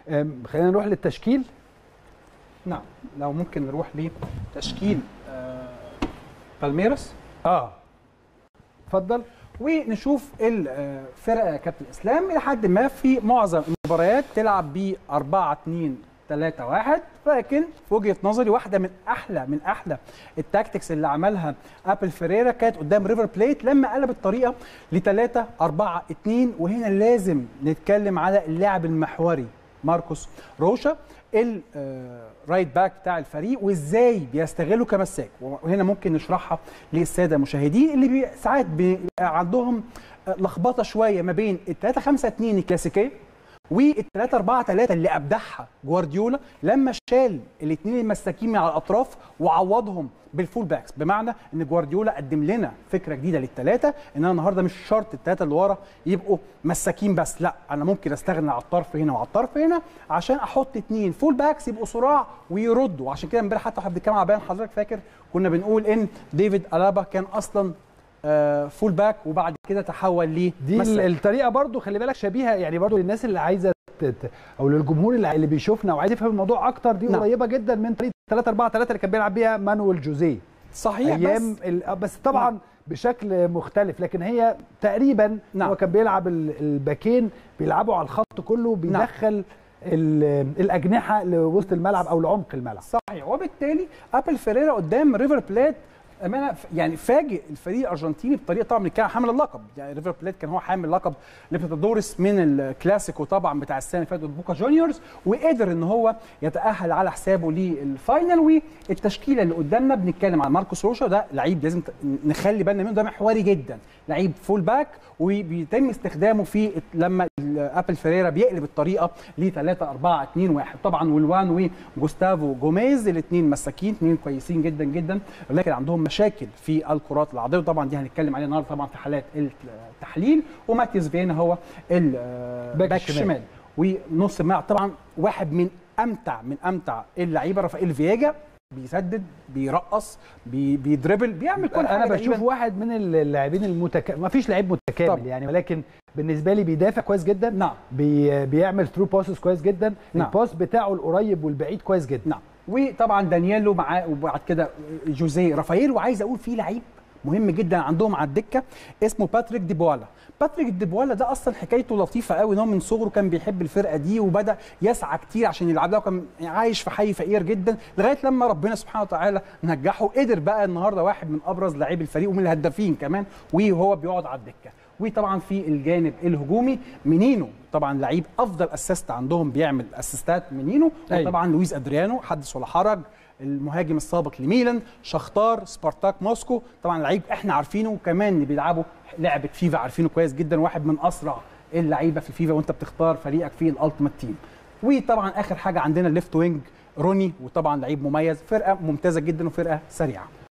أم، خلينا نروح للتشكيل نعم لو ممكن نروح لتشكيل آه، بالميراس اه اتفضل ونشوف الفرقه يا كابتن اسلام الى حد ما في معظم المباريات تلعب ب 4 2 3 1 لكن في وجهه نظري واحده من احلى من احلى التاكتكس اللي عملها ابل فيريرا كانت قدام ريفر بليت لما قلب الطريقه ل 3 4 2 وهنا لازم نتكلم على اللاعب المحوري ماركوس روشا الرايت باك بتاع الفريق وازاي بيستغلوا كمساك وهنا ممكن نشرحها للساده المشاهدين اللي بي ساعات بيبقى عندهم آه، لخبطه شويه ما بين ال 3 5 2 الكلاسيكيه وال 3 4 3 اللي ابدعها جوارديولا لما شال الاثنين المساكين من على الاطراف وعوضهم بالفول باكس بمعنى ان جوارديولا قدم لنا فكره جديده للثلاثه ان انا النهارده مش شرط الثلاثه اللي ورا يبقوا مساكين بس لا انا ممكن استغنى على الطرف هنا وعلى الطرف هنا عشان احط اثنين فول باكس يبقوا صراع ويردوا عشان كده امبارح حتى واحنا بنتكلم على بيان حضرتك فاكر كنا بنقول ان ديفيد الابا كان اصلا آه، فول باك وبعد كده تحول ليه دي مساك. ال- الطريقه برضو خلي بالك شبيهه يعني برضو للناس اللي عايزه ت- ت- او للجمهور اللي اللي بيشوفنا وعايز يفهم الموضوع اكتر دي نعم. قريبه جدا من طريقه 3 4 3 اللي كان بيلعب بيها مانويل جوزيه صحيح ايام بس ال- بس طبعا نعم. بشكل مختلف لكن هي تقريبا نعم. هو كان بيلعب ال- الباكين بيلعبوا على الخط كله بيدخل ال- الاجنحه لوسط الملعب او لعمق الملعب صحيح وبالتالي ابل فيريرا قدام ريفر بليت امانه ف- يعني فاجئ الفريق الارجنتيني بطريقه طبعا كان حامل اللقب يعني ريفر بليت كان هو حامل لقب ليبرتادوريس من الكلاسيكو طبعا بتاع السنه اللي فاتت بوكا جونيورز وقدر ان هو يتاهل على حسابه للفاينل والتشكيله اللي قدامنا بنتكلم عن ماركوس روشا ده لعيب لازم ت- نخلي بالنا منه ده محوري جدا لعيب فول باك وبيتم استخدامه في لما ابل فيريرا بيقلب الطريقه ل 3 4 2 1 طبعا والوان وجوستافو جوميز الاثنين مساكين اثنين كويسين جدا جدا ولكن عندهم مشاكل في الكرات العرضيه وطبعا دي هنتكلم عليها النهارده طبعا في حالات التحليل وماتيوس فينا هو الباك الشمال. الشمال ونص الملعب طبعا واحد من امتع من امتع اللعيبه رافائيل فياجا بيسدد بيرقص بي بيدربل بيعمل كل حاجه انا بشوف تقريباً. واحد من اللاعبين المتكامل ما فيش لعيب متكامل طبعا. يعني ولكن بالنسبه لي بيدافع كويس جدا نعم بي بيعمل ثرو باسز كويس جدا نعم. الباس بتاعه القريب والبعيد كويس جدا نعم وطبعا دانييلو معاه وبعد كده جوزيه رافائيل وعايز اقول في لعيب مهم جدا عندهم على الدكه اسمه باتريك ديبوالا باتريك ديبوالا ده اصلا حكايته لطيفه قوي ان هو من صغره كان بيحب الفرقه دي وبدا يسعى كتير عشان يلعب لها وكان عايش في حي فقير جدا لغايه لما ربنا سبحانه وتعالى نجحه قدر بقى النهارده واحد من ابرز لاعبي الفريق ومن الهدافين كمان وهو بيقعد على الدكه وطبعا في الجانب الهجومي منينو طبعا لعيب افضل اسيست عندهم بيعمل اسيستات منينو أيوة. وطبعا لويس ادريانو حدث ولا حرج المهاجم السابق لميلان شختار سبارتاك موسكو طبعا لعيب احنا عارفينه وكمان اللي بيلعبوا لعبه فيفا عارفينه كويس جدا واحد من اسرع اللعيبه في فيفا وانت بتختار فريقك في الالتيميت تيم وطبعا اخر حاجه عندنا الليفت وينج روني وطبعا لعيب مميز فرقه ممتازه جدا وفرقه سريعه